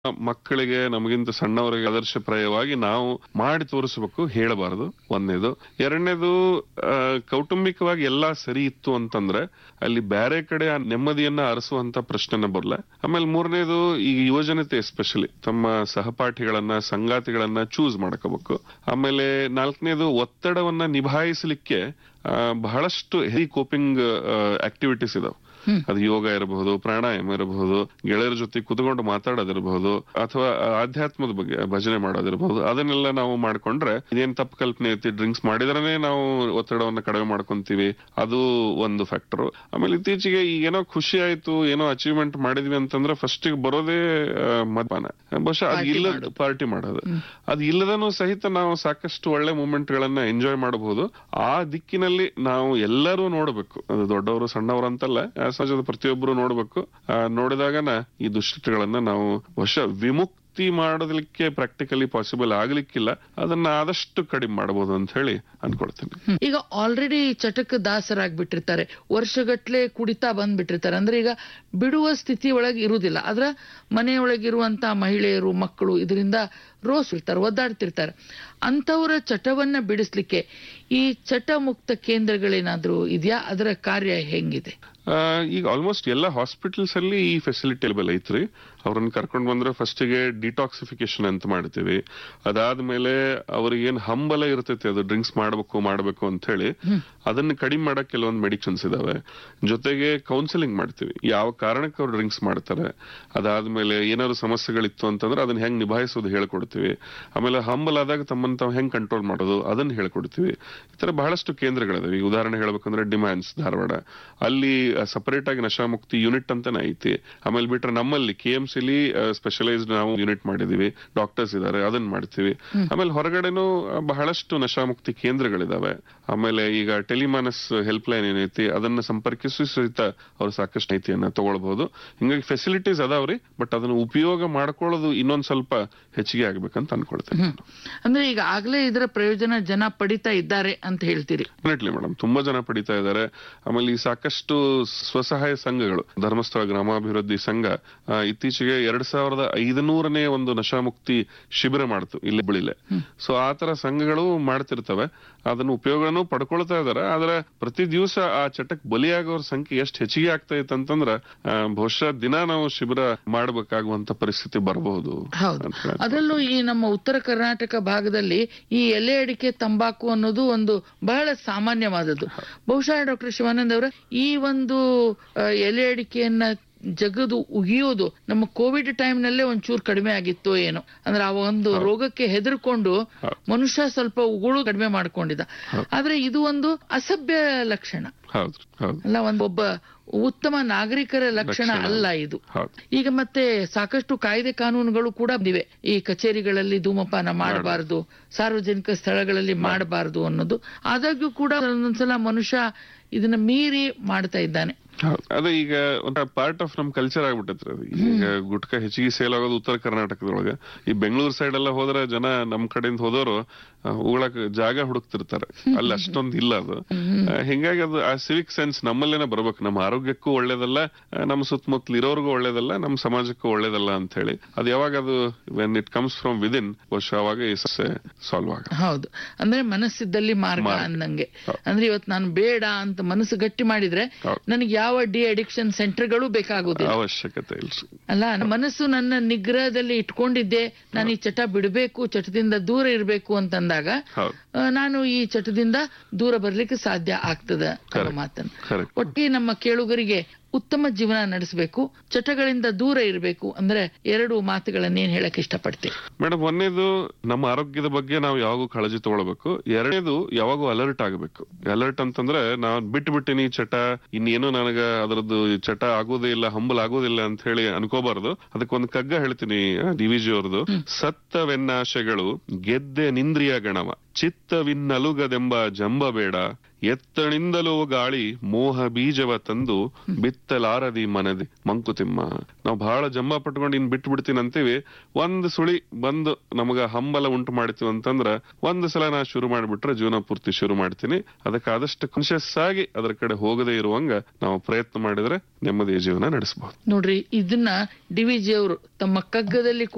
ಮಕ್ಕಳಿಗೆ ನಮಗಿಂತ ಸಣ್ಣವರಿಗೆ ಆದರ್ಶಪ್ರಾಯವಾಗಿ ನಾವು ಮಾಡಿ ತೋರಿಸಬೇಕು ಹೇಳಬಾರದು ಒಂದನೇದು ಎರಡನೇದು ಆ, ಕೌಟುಂಬಿಕವಾಗಿ ಎಲ್ಲಾ ಸರಿ ಇತ್ತು ಅಂತಂದ್ರೆ ಅಲ್ಲಿ ಬೇರೆ ಕಡೆ ಆ ನೆಮ್ಮದಿಯನ್ನ ಅರಸುವಂತ ಪ್ರಶ್ನೆನ ಬರಲ್ಲ ಆಮೇಲೆ ಮೂರನೇದು ಈ ಯುವಜನತೆ ಎಸ್ಪೆಷಲಿ ತಮ್ಮ ಸಹಪಾಠಿಗಳನ್ನ ಸಂಗಾತಿಗಳನ್ನ ಚೂಸ್ ಮಾಡ್ಕೋಬೇಕು ಆಮೇಲೆ ನಾಲ್ಕನೇದು ಒತ್ತಡವನ್ನ ನಿಭಾಯಿಸಲಿಕ್ಕೆ ಆ, ಬಹಳಷ್ಟು ಹೆವಿ ಕೋಪಿಂಗ್ ಆಕ್ಟಿವಿಟೀಸ್ ಇದಾವೆ ಅದು ಯೋಗ ಇರಬಹುದು ಪ್ರಾಣಾಯಾಮ ಇರಬಹುದು ಗೆಳೆಯರ ಜೊತೆ ಕುತ್ಕೊಂಡು ಮಾತಾಡೋದಿರಬಹುದು ಅಥವಾ ಆಧ್ಯಾತ್ಮದ ಬಗ್ಗೆ ಭಜನೆ ಮಾಡೋದಿರಬಹುದು ಅದನ್ನೆಲ್ಲ ನಾವು ಮಾಡ್ಕೊಂಡ್ರೆ ಇದೇನ್ ತಪ್ಪು ಕಲ್ಪನೆ ಐತಿ ಡ್ರಿಂಕ್ಸ್ ಮಾಡಿದ್ರೇನೆ ನಾವು ಒತ್ತಡವನ್ನ ಕಡಿಮೆ ಮಾಡ್ಕೊಂತೀವಿ ಅದು ಒಂದು ಫ್ಯಾಕ್ಟರ್ ಆಮೇಲೆ ಇತ್ತೀಚೆಗೆ ಈಗ ಏನೋ ಖುಷಿ ಆಯ್ತು ಏನೋ ಅಚೀವ್ಮೆಂಟ್ ಮಾಡಿದ್ವಿ ಅಂತಂದ್ರೆ ಫಸ್ಟ್ ಬರೋದೇ ಆ, ಮದ್ಯಪಾನ ಬಹುಶಃ ಅದು Party ಇಲ್ಲ ಮಾಡೋದು. ಪಾರ್ಟಿ ಮಾಡೋದು ಅದು ಇಲ್ಲದನೂ ಸಹಿತ ನಾವು ಸಾಕಷ್ಟು ಒಳ್ಳೆ ಮೂಮೆಂಟ್ ಗಳನ್ನ ಎಂಜಾಯ್ ಮಾಡಬಹುದು ಆ ದಿಕ್ಕಿನಲ್ಲಿ ನಾವು ಎಲ್ಲರೂ ನೋಡ್ಬೇಕು ಅದು ದೊಡ್ಡವರು ಸಣ್ಣವರು ಅಂತಲ್ಲ ಆ ಸಮಾಜದ ಪ್ರತಿಯೊಬ್ಬರು ನೋಡ್ಬೇಕು ಆ, ನೋಡಿದಾಗನ ಈ ದುಶ್ಚಟಗಳನ್ನ ನಾವು ವಶ ವಿಮುಕ್ತಿ ಮಾಡೋದಕ್ಕೆ ಪ್ರಾಕ್ಟಿಕಲಿ ಪಾಸಿಬಲ್ ಆಗ್ಲಿಕ್ಕಿಲ್ಲ ಅದನ್ನ ಆದಷ್ಟು ಕಡಿಮೆ ಮಾಡಬಹುದು ಅಂತ ಹೇಳಿ ಅನ್ಕೊಳ್ತೀನಿ ಹ್ಮ್. ಈಗ ಆಲ್ರೆಡಿ ಚಟಕ್ಕೆ ದಾಸರಾಗ್ಬಿಟ್ಟಿರ್ತಾರೆ ವರ್ಷಗಟ್ಲೆ ಕುಡಿತಾ ಬಂದ್ಬಿಟ್ಟಿರ್ತಾರೆ ಅಂದ್ರೆ ಈಗ ಬಿಡುವ ಸ್ಥಿತಿ ಒಳಗೆ ಇರುವುದಿಲ್ಲ ಆದ್ರ ಮನೆಯೊಳಗಿರುವಂತ ಮಹಿಳೆಯರು ಮಕ್ಕಳು ಇದರಿಂದ ರೋಸ್ ಇರ್ತಾರೆ ಒದ್ದಾಡ್ತಿರ್ತಾರೆ ಅಂತವರ ಚಟವನ್ನ ಬಿಡಿಸ್ಲಿಕ್ಕೆ ಈ ಚಟ ಮುಕ್ತ ಕೇಂದ್ರಗಳೇನಾದ್ರೂ ಇದೆಯಾ ಅದರ ಕಾರ್ಯ ಹೆಂಗಿದೆ ಆ, ಈಗ ಆಲ್ಮೋಸ್ಟ್ ಎಲ್ಲ ಹಾಸ್ಪಿಟಲ್ಸ್ ಅಲ್ಲಿ ಈ ಫೆಸಿಲಿಟಿ ಅವೈಲೇಬಲ್ ಐತ್ರಿ ಅವ್ರನ್ನ ಕರ್ಕೊಂಡ್ ಬಂದ್ರೆ ಫಸ್ಟ್ ಗೆ ಡಿಟಾಕ್ಸಿಫಿಕೇಶನ್ ಅಂತ ಮಾಡ್ತೀವಿ ಅದಾದ್ಮೇಲೆ ಅವ್ರಿಗೆ ಏನ್ ಹಂಬಲ ಇರ್ತೈತಿ ಅದು ಡ್ರಿಂಕ್ಸ್ ಮಾಡ್ಬೇಕು ಮಾಡ್ಬೇಕು ಅಂತ ಹೇಳಿ ಅದನ್ನ ಕಡಿಮೆ ಮಾಡಕ್ ಕೆಲವೊಂದು ಮೆಡಿಸಿನ್ಸ್ ಇದಾವೆ ಜೊತೆಗೆ ಕೌನ್ಸಿಲಿಂಗ್ ಮಾಡ್ತೀವಿ ಯಾವ ಕಾರಣಕ್ಕೆ ಅವ್ರು ಡ್ರಿಂಕ್ಸ್ ಮಾಡ್ತಾರೆ ಅದಾದ್ಮೇಲೆ ಏನಾದ್ರು ಸಮಸ್ಯೆಗಳಿತ್ತು ಅಂತಂದ್ರೆ ಅದನ್ನ ಹೆಂಗ್ ನಿಭಾಯಿಸೋದು ಹೇಳ್ಕೊಡ್ತೀವಿ ಆಮೇಲೆ ಹಂಬಲ್ ಆದಾಗ ತಮ್ಮನ್ನ ತಾವು ಹೆಂಗ್ ಕಂಟ್ರೋಲ್ ಮಾಡೋದು ಅದನ್ನ ಹೇಳ್ಕೊಡ್ತೀವಿ ಈ ತರ ಬಹಳಷ್ಟು ಕೇಂದ್ರಗಳಿದಾವೆ ಈಗ ಉದಾಹರಣೆ ಹೇಳ್ಬೇಕಂದ್ರೆ ಡಿಮ್ಯಾಂಡ್ಸ್ ಧಾರವಾಡ ಅಲ್ಲಿ ಸಪರೇಟ್ ಆಗಿ ನಶಾಮುಕ್ತಿ ಯೂನಿಟ್ ಅಂತಾನೆ ಐತಿ ಆಮೇಲೆ ಬಿಟ್ರೆ ನಮ್ಮಲ್ಲಿ ಕೆ ಎಂ ಸಿಲಿ ಸ್ಪೆಷಲೈಸ್ಡ್ ನಾವು ಯೂನಿಟ್ ಮಾಡಿದೀವಿ ಡಾಕ್ಟರ್ಸ್ ಇದಾರೆ ಅದನ್ನ ಮಾಡ್ತೀವಿ ಆಮೇಲೆ ಹೊರಗಡೆನೂ ಆ, ಬಹಳಷ್ಟು ನಶಾಮುಕ್ತಿ ಕೇಂದ್ರಗಳಿದಾವೆ ಆಮೇಲೆ ಈಗ ಟೆಲಿಮಾನಸ್ ಹೆಲ್ಪ್ ಲೈನ್ ಏನೈತಿ ಅದನ್ನ ಸಂಪರ್ಕಿಸಿ ಸಹಿತ ಅವ್ರು ಸಾಕಷ್ಟು ಮಾಹಿತಿಯನ್ನ ತಗೊಳ್ಬಹುದು ಹಿಂಗಾಗಿ ಫೆಸಿಲಿಟೀಸ್ ಅದಾವ್ರಿ ಬಟ್ ಅದನ್ನ ಉಪಯೋಗ ಮಾಡ್ಕೊಳ್ಳೋದು ಇನ್ನೊಂದ್ ಸ್ವಲ್ಪ ಹೆಚ್ಚಿಗೆ ಆಗ್ಬೇಕಂತ ಅನ್ಕೊಳ್ತೇನೆ ಹ್ಮ್. ಅಂದ್ರೆ ಈಗ ಆಗ್ಲೇ ಇದರ ಪ್ರಯೋಜನ ಜನ ಪಡಿತಾ ಇದ್ದಾರೆ ಅಂತ ಹೇಳ್ತೀರಿ ಡೆಫಿನೆಟ್ಲಿ ಮೇಡಮ್ ತುಂಬಾ ಜನ ಪಡಿತಾ ಇದ್ದಾರೆ ಆಮೇಲೆ ಈ ಸಾಕಷ್ಟು ಸ್ವಸಹಾಯ ಸಂಘಗಳು ಧರ್ಮಸ್ಥಳ ಗ್ರಾಮಾಭಿವೃದ್ಧಿ ಸಂಘ ಆ, ಇತ್ತೀಚೆಗೆ ಎರಡ್ ಸಾವಿರದ ಐದುನೂರನೇ ಒಂದು ನಶಾಮುಕ್ತಿ ಶಿಬಿರ ಮಾಡ್ತು ಇಲ್ಲಿ ಬಳಿಲೆ ಸೊ ಆ ತರ ಸಂಘಗಳು ಮಾಡ್ತಿರ್ತವೆ ಅದನ್ನ ಉಪಯೋಗನೂ ಪಡ್ಕೊಳ್ತಾ ಇದಾರೆ ಆದ್ರೆ ಪ್ರತಿ ದಿವಸ ಆ ಚಟಕ್ ಬಲಿಯಾಗೋರ್ ಸಂಖ್ಯೆ ಎಷ್ಟು ಹೆಚ್ಚಿಗೆ ಆಗ್ತಾ ಇತ್ತು ಅಂತಂದ್ರ ಆ, ಬಹುಶಃ ದಿನ ನಾವು ಶಿಬಿರ ಮಾಡಬೇಕಾಗುವಂತ ಪರಿಸ್ಥಿತಿ ಬರಬಹುದು ಹೌದು ಅಂತ ಹೇಳಿ. ಅದರಲ್ಲೂ ಈ ನಮ್ಮ ಉತ್ತರ ಕರ್ನಾಟಕ ಭಾಗದಲ್ಲಿ ಈ ಎಲೆ ಅಡಿಕೆ ತಂಬಾಕು ಅನ್ನೋದು ಒಂದು ಬಹಳ ಸಾಮಾನ್ಯವಾದದ್ದು ಬಹುಶಃ ಡಾಕ್ಟರ್ ಶಿವಾನಂದ್ ಅವರ ಈ ಒಂದು ಆ, ಎಲೆ ಅಡಿಕೆಯನ್ನ ಜಗದು ಉಗಿಯೋದು ನಮ್ಮ ಕೋವಿಡ್ ಟೈಮ್ ನಲ್ಲೇ ಒಂಚೂರು ಕಡಿಮೆ ಆಗಿತ್ತೋ ಏನೋ ಅಂದ್ರೆ ಆ ಒಂದು ರೋಗಕ್ಕೆ ಹೆದರ್ಕೊಂಡು ಮನುಷ್ಯ ಸ್ವಲ್ಪ ಉಗುಳು ಕಡಿಮೆ ಮಾಡ್ಕೊಂಡಿದ್ದ ಆದ್ರೆ ಇದು ಒಂದು ಅಸಭ್ಯ ಲಕ್ಷಣ ಹೌದು ಹೌದು ಅಲ್ಲ ಒಂದು ಒಬ್ಬ ಉತ್ತಮ ನಾಗರಿಕರ ಲಕ್ಷಣ ಲಕ್ಷಣ. ಅಲ್ಲ ಇದು ಹೌದು ಈಗ ಮತ್ತೆ ಸಾಕಷ್ಟು ಕಾಯ್ದೆ ಕಾನೂನುಗಳು ಕೂಡ ಬಂದಿವೆ ಈ ಕಚೇರಿಗಳಲ್ಲಿ ಧೂಮಪಾನ ಮಾಡಬಾರದು ಸಾರ್ವಜನಿಕ ಸ್ಥಳಗಳಲ್ಲಿ ಮಾಡಬಾರದು ಅನ್ನೋದು ಆದಾಗ್ಯೂ ಕೂಡ ಒಂದೊಂದ್ಸಲ ಮನುಷ್ಯ ಇದನ್ನ ಮೀರಿ ಮಾಡ್ತಾ ಇದ್ದಾನೆ ಹೌದು. ಅದೇ ಈಗ ಪಾರ್ಟ್ ಆಫ್ ನಮ್ ಕಲ್ಚರ್ ಆಗ್ಬಿಟ್ಟೈತ್ರಿ ಅದು ಈಗ ಗುಟ್ಕಾ ಹೆಚ್ಚಿಗೆ ಸೇಲ್ ಆಗೋದು ಉತ್ತರ ಕರ್ನಾಟಕದೊಳಗ ಈ ಬೆಂಗಳೂರು ಸೈಡ್ ಎಲ್ಲ ಹೋದ್ರೆ ಜನ ನಮ್ ಕಡೆಯಿಂದ ಹೋದವರು ಉಗಳಕ್ ಜಾಗ ಹುಡುಕ್ತಿರ್ತಾರೆ ಅಲ್ಲಿ ಅಷ್ಟೊಂದ್ ಇಲ್ಲ ಅದು ಆ, ಹಿಂಗಾಗಿ ಅದು ಆ ಸಿವಿಕ್ ಸೆನ್ಸ್ ನಮ್ಮಲ್ಲೇನೆ ಬರ್ಬೇಕು ನಮ್ಮ ಆರೋಗ್ಯಕ್ಕೂ ಒಳ್ಳೇದಲ್ಲ ಆ, ನಮ್ಮ ಸುತ್ತಮುತ್ತಲು ಇರೋರ್ಗೂ ಒಳ್ಳೇದಲ್ಲ ನಮ್ಮ ಸಮಾಜಕ್ಕೂ ಒಳ್ಳೇದಲ್ಲ ಅಂತ ಹೇಳಿ ಅದು ಯಾವಾಗ ಅದು when it comes from within ಬಹುಶಃ ಅವಾಗ ಈ ಸಮಸ್ಯೆ ಸಾಲ್ವ್ ಆಗ ಹೌದು ಅಂದ್ರೆ ಮನಸ್ಸಿದ್ದಲ್ಲಿ ಮಾರ್ಗ ಮಾರ್ಗ. ಅಂದಂಗೆ ಹೌದು. ಅಂದ್ರೆ ಇವತ್ತು ನಾನು ಬೇಡ ಅಂತ ಮನಸ್ಸು ಗಟ್ಟಿ ಮಾಡಿದ್ರೆ ಹೌದು. ನನಗೆ ಯಾವ ಡಿ ಅಡಿಕ್ಷನ್ ಸೆಂಟರ್ಗಳು ಬೇಕಾಗುದಿಲ್ಲ ಅವಶ್ಯಕತೆ ಇಲ್ರಿ ಅಲ್ಲ ಮನಸ್ಸು ನನ್ನ ನಿಗ್ರಹದಲ್ಲಿ ಇಟ್ಕೊಂಡಿದ್ದೆ ನಾನು ಈ ಚಟ ಬಿಡಬೇಕು ಚಟದಿಂದ ದೂರ ಇರಬೇಕು ಅಂತಂದಾಗ ಹೌದು ಆ, ನಾನು ಈ ಚಟದಿಂದ ದೂರ ಬರ್ಲಿಕ್ಕೆ ಸಾಧ್ಯ ಆಗ್ತದ ಅನ್ನೋ Correct. ಮಾತನ್ನು ಕರೆಕ್ಟ್ ಒಟ್ಟಿ ನಮ್ಮ ಕೇಳುಗರಿಗೆ ಉತ್ತಮ ಜೀವನ ನಡೆಸಬೇಕು ಚಟಗಳಿಂದ ದೂರ ಇರಬೇಕು ಅಂದ್ರೆ ಎರಡು ಮಾತುಗಳನ್ನೇನ್ ಹೇಳಕ್ ಇಷ್ಟಪಡ್ತೀವಿ ಮೇಡಮ್ ಒಂದೇದು ನಮ್ಮ ಆರೋಗ್ಯದ ಬಗ್ಗೆ ನಾವು ಯಾವಾಗೂ ಕಾಳಜಿ ತಗೊಳ್ಬೇಕು ಎರಡನೇದು ಯಾವಾಗೂ ಅಲರ್ಟ್ ಆಗಬೇಕು ಅಲರ್ಟ್ ಅಂತಂದ್ರೆ ನಾನ್ ಬಿಟ್ಟು ಬಿಟ್ಟಿನಿ ಚಟ ಇನ್ನೇನು ನನಗ ಅದರದ್ದು ಚಟ ಆಗೋದೇ ಇಲ್ಲ ಹಂಬಲ್ ಆಗೋದಿಲ್ಲ ಅಂತ ಹೇಳಿ ಅನ್ಕೋಬಾರ್ದು ಅದಕ್ಕೆ ಒಂದು ಕಗ್ಗ ಹೇಳ್ತೀನಿ ಡಿ ವಿ ಜಿ ಅವ್ರದ್ದು ಸತ್ತವೆನ್ನಾಶೆಗಳು ಗೆದ್ದೆ ನಿಂದ್ರಿಯ ಗಣವ ಚಿತ್ತವಿನ್ನಲುಗದೆಂಬ ಜಂಬ ಬೇಡ ಎತ್ತಣಿಂದಲೋ ಗಾಳಿ ಮೋಹ ಬೀಜವ ತಂದು ಬಿತ್ತಲಾರದಿ ಮನದಿ ಮಂಕುತಿಮ್ಮ ನಾವು ಬಹಳ ಜಂಬ ಪಟ್ಕೊಂಡು ಇನ್ ಬಿಟ್ಟು ಬಿಡ್ತೀನಿ ಅಂತೀವಿ ಒಂದ್ ಸುಳಿ ಬಂದು ನಮಗ ಹಂಬಲ ಉಂಟು ಮಾಡ್ತೀವಿ ಅಂತಂದ್ರ ಒಂದ್ ಸಲ ನಾ ಶುರು ಮಾಡ್ಬಿಟ್ರೆ ಜೀವನ ಪೂರ್ತಿ ಶುರು ಮಾಡ್ತೀನಿ ಅದಕ್ಕೆ ಆದಷ್ಟು ಕಾನ್ಶಿಯಸ್ ಆಗಿ ಅದ್ರ ಕಡೆ ಹೋಗದೇ ಇರುವಂಗ ನಾವು ಪ್ರಯತ್ನ ಮಾಡಿದ್ರೆ ನೆಮ್ಮದಿಯ ಜೀವನ ನಡೆಸಬಹುದು ನೋಡ್ರಿ ಇದನ್ನ ಡಿ ವಿ ಜಿ ಅವರು ತಮ್ಮ ಕಗ್ಗದಲ್ಲಿ